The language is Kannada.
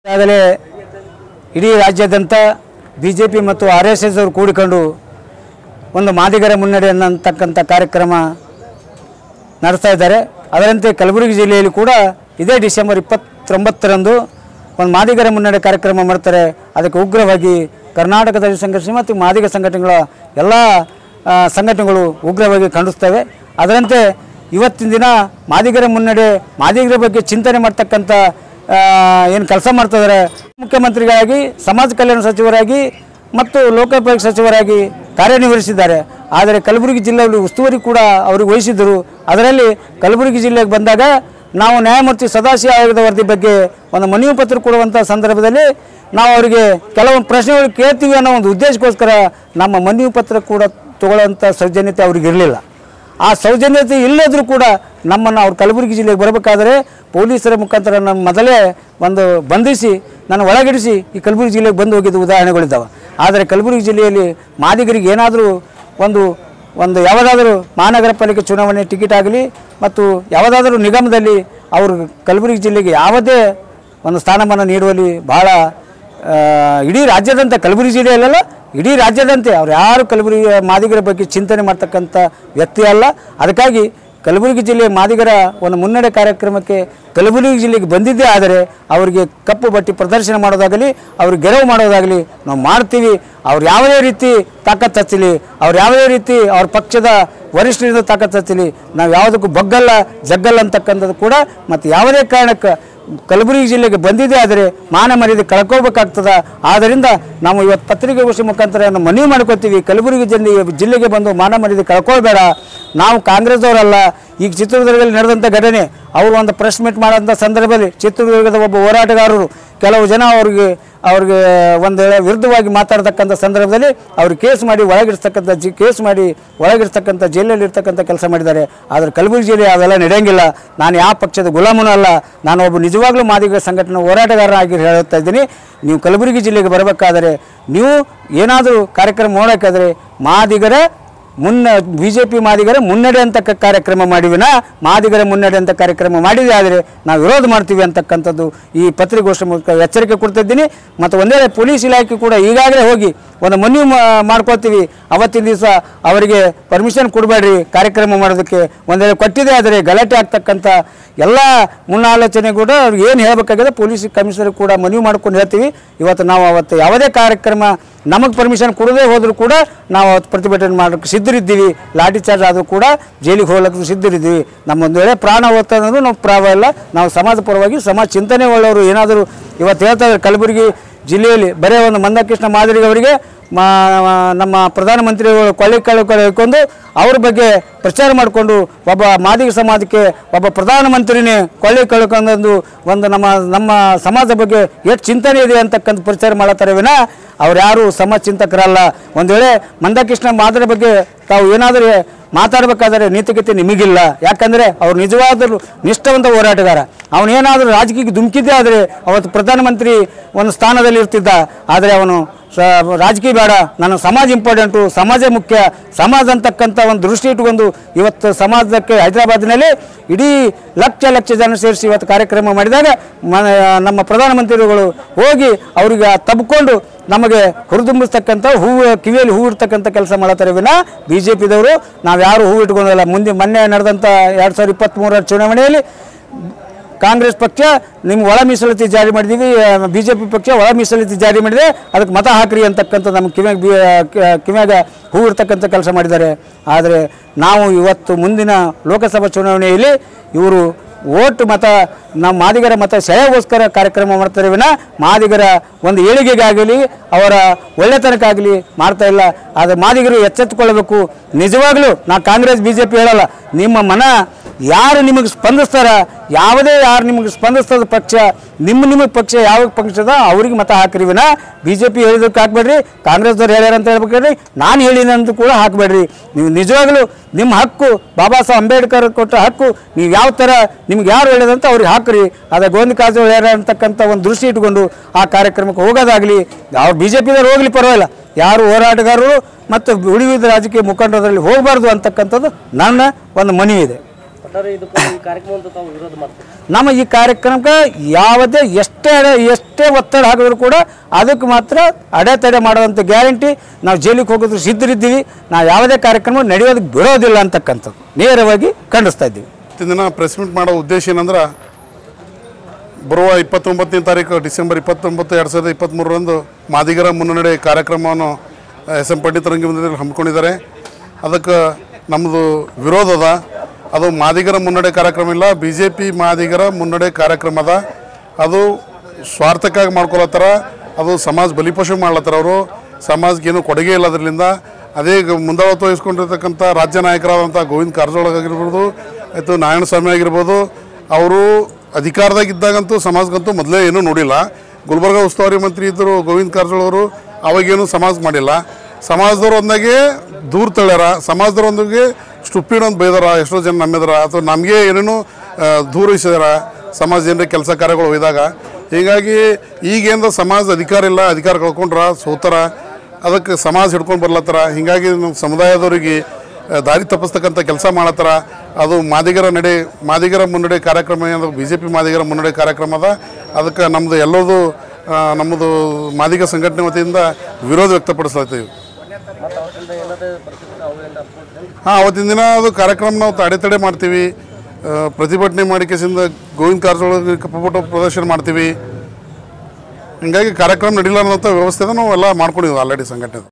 ಈಗಾಗಲೇ ಇಡೀ ರಾಜ್ಯಾದ್ಯಂತ ಬಿ ಜೆ ಪಿ ಮತ್ತು ಆರ್ ಎಸ್ ಎಸ್ ಅವರು ಕೂಡಿಕೊಂಡು ಒಂದು ಮಾದಿಗರ ಮುನ್ನಡೆ ಅನ್ನತಕ್ಕಂಥ ಕಾರ್ಯಕ್ರಮ ನಡೆಸ್ತಾ ಇದ್ದಾರೆ ಅದರಂತೆ ಕಲಬುರಗಿ ಜಿಲ್ಲೆಯಲ್ಲಿ ಕೂಡ ಇದೇ ಡಿಸೆಂಬರ್ ಇಪ್ಪತ್ತೊಂಬತ್ತರಂದು ಒಂದು ಮಾದಿಗರ ಮುನ್ನಡೆ ಕಾರ್ಯಕ್ರಮ ಮಾಡ್ತಾರೆ ಅದಕ್ಕೆ ಉಗ್ರವಾಗಿ ಕರ್ನಾಟಕದ ಸಂಘರ್ಷ ಮತ್ತು ಮಾದಿಗ ಸಂಘಟನೆಗಳ ಎಲ್ಲ ಆ, ಸಂಘಟನೆಗಳು ಉಗ್ರವಾಗಿ ಖಂಡಿಸ್ತವೆ ಅದರಂತೆ ಇವತ್ತಿನ ದಿನ ಮಾದಿಗರ ಮುನ್ನಡೆ ಮಾದಿಗರ ಬಗ್ಗೆ ಚಿಂತನೆ ಮಾಡ್ತಕ್ಕಂಥ ಏನು ಕೆಲಸ ಮಾಡ್ತಿದ್ದಾರೆ ಮುಖ್ಯಮಂತ್ರಿಗಳಾಗಿ ಸಮಾಜ ಕಲ್ಯಾಣ ಸಚಿವರಾಗಿ ಮತ್ತು ಲೋಕೋಪಯೋಗಿ ಸಚಿವರಾಗಿ ಕಾರ್ಯನಿರ್ವಹಿಸಿದ್ದಾರೆ ಆದರೆ ಕಲಬುರಗಿ ಜಿಲ್ಲೆಯಲ್ಲಿ ಉಸ್ತುವಾರಿ ಕೂಡ ಅವರಿಗೆ ವಹಿಸಿದ್ದರು ಅದರಲ್ಲಿ ಕಲಬುರಗಿ ಜಿಲ್ಲೆಗೆ ಬಂದಾಗ ನಾವು ನ್ಯಾಯಮೂರ್ತಿ ಸದಾಶಿವ ಆಯೋಗದ ವರದಿ ಬಗ್ಗೆ ಒಂದು ಮನವಿ ಪತ್ರ ಕೊಡುವಂಥ ಸಂದರ್ಭದಲ್ಲಿ ನಾವು ಅವರಿಗೆ ಕೆಲವೊಂದು ಪ್ರಶ್ನೆಗಳು ಕೇಳ್ತೀವಿ ಅನ್ನೋ ಒಂದು ಉದ್ದೇಶಕ್ಕೋಸ್ಕರ ನಮ್ಮ ಮನವಿ ಪತ್ರ ಕೂಡ ತಗೊಳ್ಳುವಂಥ ಸೌಜನ್ಯತೆ ಅವ್ರಿಗೆ ಇರಲಿಲ್ಲ ಆ ಸೌಜನ್ಯತೆ ಇಲ್ಲದ್ರೂ ಕೂಡ ನಮ್ಮನ್ನು ಅವ್ರು ಕಲಬುರಗಿ ಜಿಲ್ಲೆಗೆ ಬರಬೇಕಾದ್ರೆ ಪೊಲೀಸರ ಮುಖಾಂತರ ನಮ್ಮ ಮೊದಲೇ ಒಂದು ಬಂಧಿಸಿ ನಾನು ಒಳಗಿಡಿಸಿ ಈ ಕಲಬುರಗಿ ಜಿಲ್ಲೆಗೆ ಬಂದು ಹೋಗಿದ್ದು ಉದಾಹರಣೆಗಳಿದ್ದಾವೆ ಆದರೆ ಕಲಬುರಗಿ ಜಿಲ್ಲೆಯಲ್ಲಿ ಮಾದಿಗರಿಗೆ ಏನಾದರೂ ಒಂದು ಒಂದು ಯಾವುದಾದ್ರೂ ಮಹಾನಗರ ಪಾಲಿಕೆ ಚುನಾವಣೆ ಟಿಕೆಟ್ ಆಗಲಿ ಮತ್ತು ಯಾವುದಾದ್ರೂ ನಿಗಮದಲ್ಲಿ ಅವರು ಕಲಬುರಗಿ ಜಿಲ್ಲೆಗೆ ಯಾವುದೇ ಒಂದು ಸ್ಥಾನಮಾನ ನೀಡುವಲ್ಲಿ ಬಹಳ ಆ, ಇಡೀ ರಾಜ್ಯದಂತ ಕಲಬುರಗಿ ಜಿಲ್ಲೆಯಲ್ಲ ಇಡೀ ರಾಜ್ಯದಂತೆ ಅವ್ರು ಯಾರು ಕಲಬುರಗಿ ಮಾದಿಗರ ಬಗ್ಗೆ ಚಿಂತನೆ ಮಾಡ್ತಕ್ಕಂಥ ವ್ಯಕ್ತಿ ಅಲ್ಲ ಅದಕ್ಕಾಗಿ ಕಲಬುರಗಿ ಜಿಲ್ಲೆ ಮಾದಿಗರ ಒಂದು ಮುನ್ನಡೆ ಕಾರ್ಯಕ್ರಮಕ್ಕೆ ಕಲಬುರಗಿ ಜಿಲ್ಲೆಗೆ ಬಂದಿದ್ದೇ ಆದರೆ ಅವರಿಗೆ ಕಪ್ಪು ಬಟ್ಟಿ ಪ್ರದರ್ಶನ ಮಾಡೋದಾಗಲಿ ಅವ್ರಿಗೆ ಗೆರವು ಮಾಡೋದಾಗಲಿ ನಾವು ಮಾಡ್ತೀವಿ ಅವ್ರು ಯಾವುದೇ ರೀತಿ ತಾಕತ್ತು ಹಚ್ಚಲಿ ಅವ್ರು ಯಾವುದೇ ರೀತಿ ಅವ್ರ ಪಕ್ಷದ ವರಿಷ್ಠರಿಂದ ತಾಕತ್ತು ಹಚ್ಚಲಿ ನಾವು ಯಾವುದಕ್ಕೂ ಬಗ್ಗಲ್ಲ ಜಗ್ಗಲ್ಲ ಅಂತಕ್ಕಂಥದ್ದು ಕೂಡ ಮತ್ತು ಯಾವುದೇ ಕಾರಣಕ್ಕೆ ಕಲಬುರಗಿ ಜಿಲ್ಲೆಗೆ ಬಂದಿದೆ ಆದರೆ ಮಾನ ಮರ್ಯಾದೆ ಕಳ್ಕೋಬೇಕಾಗ್ತದ ಆದ್ದರಿಂದ ನಾವು ಇವತ್ತು ಪತ್ರಿಕಾಗೋಷ್ಠಿ ಮುಖಾಂತರ ನಾವು ಮನವಿ ಮಾಡ್ಕೋತೀವಿ ಕಲಬುರಗಿ ಜಿಲ್ಲೆ ಜಿಲ್ಲೆಗೆ ಬಂದು ಮಾನ ಮರ್ಯಾದೆ ಕಳ್ಕೊಳ್ಬೇಡ ನಾವು ಕಾಂಗ್ರೆಸ್ದವರಲ್ಲ ಈಗ ಚಿತ್ರದುರ್ಗದಲ್ಲಿ ನಡೆದಂಥ ಘಟನೆ ಅವರು ಒಂದು ಪ್ರೆಸ್ ಮೀಟ್ ಮಾಡೋಂಥ ಸಂದರ್ಭದಲ್ಲಿ ಚಿತ್ರದುರ್ಗದ ಒಬ್ಬ ಹೋರಾಟಗಾರರು ಕೆಲವು ಜನ ಅವ್ರಿಗೆ ಅವ್ರಿಗೆ ಒಂದು ವೇಳೆ ವಿರುದ್ಧವಾಗಿ ಮಾತಾಡ್ತಕ್ಕಂಥ ಸಂದರ್ಭದಲ್ಲಿ ಅವ್ರು ಕೇಸ್ ಮಾಡಿ ಒಳಗಿರ್ತಕ್ಕಂಥ ಜಿ ಕೇಸ್ ಮಾಡಿ ಒಳಗಿರ್ತಕ್ಕಂಥ ಜೈಲಲ್ಲಿ ಇರ್ತಕ್ಕಂಥ ಕೆಲಸ ಮಾಡಿದ್ದಾರೆ ಆದರೆ ಕಲಬುರಗಿ ಜಿಲ್ಲೆ ಅವೆಲ್ಲ ನಡೆಯಂಗಿಲ್ಲ ನಾನು ಯಾವ ಪಕ್ಷದ ಗುಲಾಮನೂ ಅಲ್ಲ ನಾನು ಒಬ್ಬ ನಿಜವಾಗ್ಲೂ ಮಾದಿಗ ಸಂಘಟನೆ ಹೋರಾಟಗಾರನಾಗಿ ಹೇಳುತ್ತಾ ಇದ್ದೀನಿ ನೀವು ಕಲಬುರಗಿ ಜಿಲ್ಲೆಗೆ ಬರಬೇಕಾದರೆ ನೀವು ಏನಾದರೂ ಕಾರ್ಯಕ್ರಮ ಮಾಡೋಕ್ಕಾದರೆ ಮಾದಿಗರ ಮುನ್ನ ಬಿ ಜೆ ಪಿ ಮಾದಿಗರ ಮುನ್ನಡೆ ಅಂತ ಕ- ಕಾರ್ಯಕ್ರಮ ಮಾಡಿವಿನ ಮಾದಿಗರ ಮುನ್ನಡೆ ಅಂತ ಕಾರ್ಯಕ್ರಮ ಮಾಡಿದೆ ಆದರೆ ನಾವು ವಿರೋಧ ಮಾಡ್ತೀವಿ ಅಂತಕ್ಕಂಥದ್ದು ಈ ಪತ್ರಿಕಾಗೋಷ್ಠಿ ಮೂಲಕ ಎಚ್ಚರಿಕೆ ಕೊಡ್ತಿದ್ದೀನಿ ಮತ್ತು ಒಂದೇ ಪೊಲೀಸ್ ಇಲಾಖೆ ಕೂಡ ಈಗಾಗಲೇ ಹೋಗಿ ಒಂದು ಮನವಿ ಮಾ- ಮಾಡ್ಕೊಳ್ತೀವಿ ಅವತ್ತಿನ ದಿವಸ ಅವರಿಗೆ ಪರ್ಮಿಷನ್ ಕೊಡಬೇಡ್ರಿ ಕಾರ್ಯಕ್ರಮ ಮಾಡೋದಕ್ಕೆ ಒಂದು ವೇಳೆ ಕೊಟ್ಟಿದೆ ಆದರೆ ಗಲಾಟೆ ಆಗ್ತಕ್ಕಂಥ ಎಲ್ಲ ಮುನ್ನಾಲೋಚನೆ ಕೂಡ ಅವ್ರಿಗೆ ಏನು ಹೇಳಬೇಕಾಗಿದೆ ಪೊಲೀಸ್ ಕಮಿಷನರ್ ಕೂಡ ಮನವಿ ಮಾಡ್ಕೊಂಡು ಹೇಳ್ತೀವಿ ಇವತ್ತು ನಾವು ಅವತ್ತು ಯಾವುದೇ ಕಾರ್ಯಕ್ರಮ ನಮಗೆ ಪರ್ಮಿಷನ್ ಕೊಡದೇ ಹೋದರೂ ಕೂಡ ನಾವು ಅವತ್ತು ಪ್ರತಿಭಟನೆ ಮಾಡೋಕ್ಕೆ ಸಿದ್ಧರಿದ್ದೀವಿ ಲಾಠಿ ಚಾರ್ಜ್ ಆದರೂ ಕೂಡ ಜೈಲಿಗೆ ಹೋಗ್ಲಿಕ್ಕೆ ಸಿದ್ಧರಿದ್ದೀವಿ ನಮ್ಮ ಒಂದು ವೇಳೆ ಪ್ರಾಣ ಹೋಗ್ತಾ ಅನ್ನೋದು ನಾವು ಪ್ರಾವ ಇಲ್ಲ ನಾವು ಸಮಾಜ ಪರವಾಗಿ ಸಮಾಜ ಚಿಂತನೆ ಉಳ್ಳವರು ಏನಾದರೂ ಇವತ್ತು ಹೇಳ್ತಾ ಇದ್ದಾರೆ ಕಲಬುರಗಿ ಜಿಲ್ಲೆಯಲ್ಲಿ ಬರೇ ಒಂದು ಮಂದಕೃಷ್ಣ ಮಾದರಿಗೆ ಅವರಿಗೆ ಮಾ ನಮ್ಮ ಪ್ರಧಾನಮಂತ್ರಿಗಳು ಕೊಳ್ಳಿ ಕಳ್ಕೊಂಡು ಅವ್ರ ಬಗ್ಗೆ ಪ್ರಚಾರ ಮಾಡಿಕೊಂಡು ಒಬ್ಬ ಮಾದಿಗ ಸಮಾಜಕ್ಕೆ ಒಬ್ಬ ಪ್ರಧಾನಮಂತ್ರಿನೇ ಕೊಳ್ಳಿ ಕಳ್ಕೊಂಡು ಒಂದು ನಮ್ಮ ನಮ್ಮ ಸಮಾಜ ಬಗ್ಗೆ ಎಷ್ಟು ಚಿಂತನೆ ಇದೆ ಅಂತಕ್ಕಂಥ ಪ್ರಚಾರ ಮಾಡತ್ತಾರೆ ವಿನ ಅವ್ರು ಯಾರು ಸಮಾಜ ಚಿಂತಕರಲ್ಲ ಒಂದು ವೇಳೆ ಮಂದಕೃಷ್ಣ ಮಾದರಿ ಬಗ್ಗೆ ತಾವು ಏನಾದರೂ ಮಾತಾಡಬೇಕಾದ್ರೆ ನೀತಿಗತಿ ನಿಮಗಿಲ್ಲ ಯಾಕಂದರೆ ಅವ್ರು ನಿಜವಾದರೂ ನಿಷ್ಠವಂತ ಹೋರಾಟಗಾರ ಅವನೇನಾದರೂ ರಾಜಕೀಯಕ್ಕೆ ಧುಮುಕಿದ್ದೇ ಆದರೆ ಅವತ್ತು ಪ್ರಧಾನಮಂತ್ರಿ ಒಂದು ಸ್ಥಾನದಲ್ಲಿ ಇರ್ತಿದ್ದ ಆದರೆ ಅವನು ಸ ರಾಜಕೀಯ ಬೇಡ ನನ್ನ ಸಮಾಜ ಇಂಪಾರ್ಟೆಂಟು ಸಮಾಜ ಮುಖ್ಯ ಸಮಾಜ ಅಂತಕ್ಕಂಥ ಒಂದು ದೃಷ್ಟಿ ಇಟ್ಕೊಂಡು ಇವತ್ತು ಸಮಾಜಕ್ಕೆ ಹೈದರಾಬಾದ್ನಲ್ಲಿ ಇಡೀ ಲಕ್ಷ ಲಕ್ಷ ಜನ ಸೇರಿಸಿ ಇವತ್ತು ಕಾರ್ಯಕ್ರಮ ಮಾಡಿದಾಗ ಮ ನಮ್ಮ ಪ್ರಧಾನಮಂತ್ರಿಗಳು ಹೋಗಿ ಅವರಿಗೆ ತಬ್ಕೊಂಡು ನಮಗೆ ಹುರಿದುಂಬಿಸ್ತಕ್ಕಂಥ ಹೂವು ಕಿವಿಯಲ್ಲಿ ಹೂವು ಇಡ್ತಕ್ಕಂಥ ಕೆಲಸ ಮಾಡತ್ತಾರೆ ವಿನ ಬಿ ಜೆ ಪಿದವರು ನಾವು ಯಾರು ಹೂವು ಇಟ್ಕೊಂಡಿಲ್ಲ ಮುಂದೆ ಮೊನ್ನೆ ನಡೆದಂಥ ಎರಡು ಸಾವಿರದ ಇಪ್ಪತ್ತ್ಮೂರರ ಚುನಾವಣೆಯಲ್ಲಿ ಕಾಂಗ್ರೆಸ್ ಪಕ್ಷ ನಿಮ್ಮ ಒಳ ಮೀಸಲಾತಿ ಜಾರಿ ಮಾಡಿದ್ದೀವಿ ಬಿ ಜೆ ಪಿ ಪಕ್ಷ ಒಳ ಮೀಸಲಾತಿ ಜಾರಿ ಮಾಡಿದೆ ಅದಕ್ಕೆ ಮತ ಹಾಕ್ರಿ ಅಂತಕ್ಕಂಥ ನಮ್ಮ ಕಿವ್ಯಾಗ ಬಿ ಕ- ಕಿವ್ಯಾಗ ಹೂ ಇರ್ತಕ್ಕಂಥ ಕೆಲಸ ಮಾಡಿದ್ದಾರೆ ಆದರೆ ನಾವು ಇವತ್ತು ಮುಂದಿನ ಲೋಕಸಭಾ ಚುನಾವಣೆಯಲ್ಲಿ ಇವರು ಓಟ್ ಮತ ನಮ್ಮ ಮಾದಿಗರ ಮತ ಸೆಳೆಗೋಸ್ಕರ ಕಾರ್ಯಕ್ರಮ ಮಾಡ್ತಾರೆ ವಿನ ಮಾದಿಗರ ಒಂದು ಏಳಿಗೆಗಾಗಲಿ ಅವರ ಒಳ್ಳೆತನಕ್ಕಾಗಲಿ ಮಾಡ್ತಾ ಇಲ್ಲ ಆದರೆ ಮಾದಿಗರು ಎಚ್ಚೆತ್ತುಕೊಳ್ಳಬೇಕು ನಿಜವಾಗ್ಲೂ ನಾ ಕಾಂಗ್ರೆಸ್ ಬಿ ಜೆ ಪಿ ಹೇಳಲ್ಲ ನಿಮ್ಮ ಮನ ಯಾರು ನಿಮಗೆ ಸ್ಪಂದಿಸ್ತಾರ ಯಾವುದೇ ಯಾರು ನಿಮಗೆ ಸ್ಪಂದಿಸ್ತದ ಪಕ್ಷ ನಿಮ್ಮ ನಿಮಗೆ ಪಕ್ಷ ಯಾವ ಪಕ್ಷದ ಅವ್ರಿಗೆ ಮತ ಹಾಕ್ರಿ ವಿನ ಬಿ ಜೆ ಪಿ ಹೇಳಿದಕ್ಕೆ ಹಾಕ್ಬೇಡ್ರಿ ಕಾಂಗ್ರೆಸ್ದವ್ರು ಹೇಳ್ಯಾರ ಅಂತ ಹೇಳ್ಬೇಕ್ರಿ ನಾನು ಹೇಳಿನ ಅಂತ ಕೂಡ ಹಾಕಬೇಡ್ರಿ ನೀವು ನಿಜವಾಗ್ಲೂ ನಿಮ್ಮ ಹಕ್ಕು ಬಾಬಾ ಸಾಹೇಬ್ ಅಂಬೇಡ್ಕರ್ ಕೊಟ್ಟ ಹಕ್ಕು ನೀವು ಯಾವ ಥರ ನಿಮ್ಗೆ ಯಾರು ಹೇಳಿದಂತ ಅವ್ರಿಗೆ ಹಾಕ್ರಿ ಅದೇ ಗೋವಿಂದ ಕಾರಜೋಳ ಹೇಳ್ಯಾರ ಅಂತಕ್ಕಂಥ ಒಂದು ದೃಷ್ಟಿ ಇಟ್ಕೊಂಡು ಆ ಕಾರ್ಯಕ್ರಮಕ್ಕೆ ಹೋಗೋದಾಗಲಿ ಅವ್ರು ಬಿ ಜೆ ಪಿದವ್ರು ಹೋಗ್ಲಿ ಪರವಾಗಿಲ್ಲ ಯಾರು ಹೋರಾಟಗಾರರು ಮತ್ತು ಉಳಿವಿದ ರಾಜಕೀಯ ಮುಖಂಡರಲ್ಲಿ ಹೋಗಬಾರ್ದು ಅಂತಕ್ಕಂಥದ್ದು ನನ್ನ ಒಂದು ಮನವಿ ಇದೆ ಒಟ್ಟಾರೆ ಇದಕ್ಕೆ ಈ ಕಾರ್ಯಕ್ರಮ ಅಂತ ತಾವು ವಿರೋಧ ಮಾಡ್ತೀವಿ ನಮ್ಮ ಈ ಕಾರ್ಯಕ್ರಮಕ್ಕೆ ಯಾವುದೇ ಎಷ್ಟೇ ಅಡೆ- ಎಷ್ಟೇ ಒತ್ತಡ ಹಾಕಿದ್ರು ಕೂಡ ಅದಕ್ಕೆ ಮಾತ್ರ ಅಡೆತಡೆ ಮಾಡೋದಂಥ ಗ್ಯಾರಂಟಿ ನಾವು ಜೈಲಿಗೆ ಹೋಗೋದು ಸಿದ್ಧರಿದ್ದೀವಿ ನಾವು ಯಾವುದೇ ಕಾರ್ಯಕ್ರಮ ನಡೆಯೋದಕ್ಕೆ ಬಿಡೋದಿಲ್ಲ ಅಂತಕ್ಕಂಥದ್ದು ನೇರವಾಗಿ ಖಂಡಿಸ್ತಾ ಇದ್ದೀವಿ ಇವತ್ತಿನ ದಿನ ಪ್ರೆಸ್ ಮೀಟ್ ಮಾಡೋ ಉದ್ದೇಶ ಏನಂದ್ರೆ ಬರುವ ಇಪ್ಪತ್ತೊಂಬತ್ತನೇ ತಾರೀಕು ಡಿಸೆಂಬರ್ ಇಪ್ಪತ್ತೊಂಬತ್ತು ಎರಡು ಸಾವಿರದ ಇಪ್ಪತ್ತ್ಮೂರರಂದು ಮಾದಿಗರ ಮುನ್ನಡೆ ಕಾರ್ಯಕ್ರಮವನ್ನು ಎಸ್ ಎಂ ಪಂಡಿತ ರಂಗಮಂದಿರದಲ್ಲಿ ಹಮ್ಮಿಕೊಂಡಿದ್ದಾರೆ ಅದಕ್ಕೆ ನಮ್ಮದು ವಿರೋಧ ಅದ ಅದು ಮಾದಿಗರ ಮುನ್ನಡೆ ಕಾರ್ಯಕ್ರಮ ಇಲ್ಲ ಬಿ ಜೆ ಪಿ ಮಾದಿಗರ ಮುನ್ನಡೆ ಕಾರ್ಯಕ್ರಮ ಅದ ಅದು ಸ್ವಾರ್ಥಕ್ಕಾಗಿ ಮಾಡ್ಕೊಳತ್ತಾರ ಅದು ಸಮಾಜ ಬಲಿಪೋಷಣೆ ಮಾಡ್ಲತ್ತಾರ ಅವರು ಸಮಾಜಕ್ಕೆ ಏನು ಕೊಡುಗೆ ಇಲ್ಲ ಅದರಿಂದ ಅದೇ ಗ- ಮುಂದಾಳತ್ವ ವಹಿಸ್ಕೊಂಡಿರ್ತಕ್ಕಂಥ ರಾಜ್ಯ ನಾಯಕರಾದಂಥ ಗೋವಿಂದ ಕಾರಜೋಳ ಆಗಿರ್ಬೋದು ಆಯಿತು ನಾರಾಯಣಸ್ವಾಮಿ ಆಗಿರ್ಬೋದು ಅವರು ಅಧಿಕಾರದಾಗಿದ್ದಾಗಂತೂ ಸಮಾಜಕ್ಕಂತೂ ಮೊದಲೇ ಏನೂ ನೋಡಿಲ್ಲ ಗುಲ್ಬರ್ಗ ಉಸ್ತುವಾರಿ ಮಂತ್ರಿ ಇದ್ದರು ಗೋವಿಂದ ಕಾರಜೋಳ ಅವರು ಅವಾಗೇನು ಸಮಾಜ ಮಾಡಿಲ್ಲ ಸಮಾಜದವ್ರು ಒಂದಾಗೆ ದೂರ ತಳ್ಳ್ಯಾರ ಸಮಾಜದವ್ರೊಂದಿಗೆ ಸ್ಟುಪಿಡ್ ಅಂತ ಬೈದಾರ ಎಷ್ಟೋ ಜನ ನಂಬಿದಾರ ಅಥವಾ ನಮಗೆ ಏನೇನು ಆ, ದೂರ ಇಸಿದಾರ ಸಮಾಜ ಜನರಿಗೆ ಕೆಲಸ ಕಾರ್ಯಗಳು ಒಯ್ದಾಗ ಹೀಗಾಗಿ ಈಗೇಂದ ಸಮಾಜ ಅಧಿಕಾರ ಇಲ್ಲ ಅಧಿಕಾರ ಕಳ್ಕೊಂಡ್ರ ಸೋತಾರ ಅದಕ್ಕೆ ಸಮಾಜ ಹಿಡ್ಕೊಂಡು ಬರ್ಲತ್ತಾರ ಹೀಗಾಗಿ ನಮ್ಮ ಸಮುದಾಯದವರಿಗೆ ಆ, ದಾರಿ ತಪ್ಪಿಸ್ತಕ್ಕಂಥ ಕೆಲಸ ಮಾಡತ್ತಾರ ಅದು ಮಾದಿಗರ ನಡೆ ಮಾದಿಗರ ಮುನ್ನಡೆ ಕಾರ್ಯಕ್ರಮ ಏನದು ಬಿ ಜೆ ಪಿ ಮಾದಿಗರ ಮುನ್ನಡೆ ಕಾರ್ಯಕ್ರಮ ಅದ ಅದಕ್ಕೆ ನಮ್ಮದು ಎಲ್ಲರದು ಆ, ನಮ್ಮದು ಮಾದಿಗ ಸಂಘಟನೆ ವತಿಯಿಂದ ವಿರೋಧ ವ್ಯಕ್ತಪಡಿಸ್ಲತ್ತೀವಿ ಮತ್ತು ಅವತ್ತಿಂದ ಏನಾದರೂ ಬರ್ತಿದ್ರೆ ಅವು ಏನು ಅಪ್ಬೋದು ಹಾಂ ಅವತ್ತಿನ ದಿನ ಅದು ಕಾರ್ಯಕ್ರಮ ನಾವು ತಡೆತಡೆ ಮಾಡ್ತೀವಿ ಆ, ಪ್ರತಿಭಟನೆ ಮಾಡಿ ಕೇಸಿಂದ ಗೋವಿಂದ ಕಾರಜೋಳ ಕಪ್ಪಪಟ ಪ್ರದರ್ಶನ ಮಾಡ್ತೀವಿ ಹಿಂಗಾಗಿ ಕಾರ್ಯಕ್ರಮ ನಡೀಲಾರ್ದಂಥ ವ್ಯವಸ್ಥೆನ ನಾವು ಎಲ್ಲ ಮಾಡ್ಕೊಂಡಿದ್ವಿ ಆಲ್ರೆಡಿ ಸಂಘಟನೆ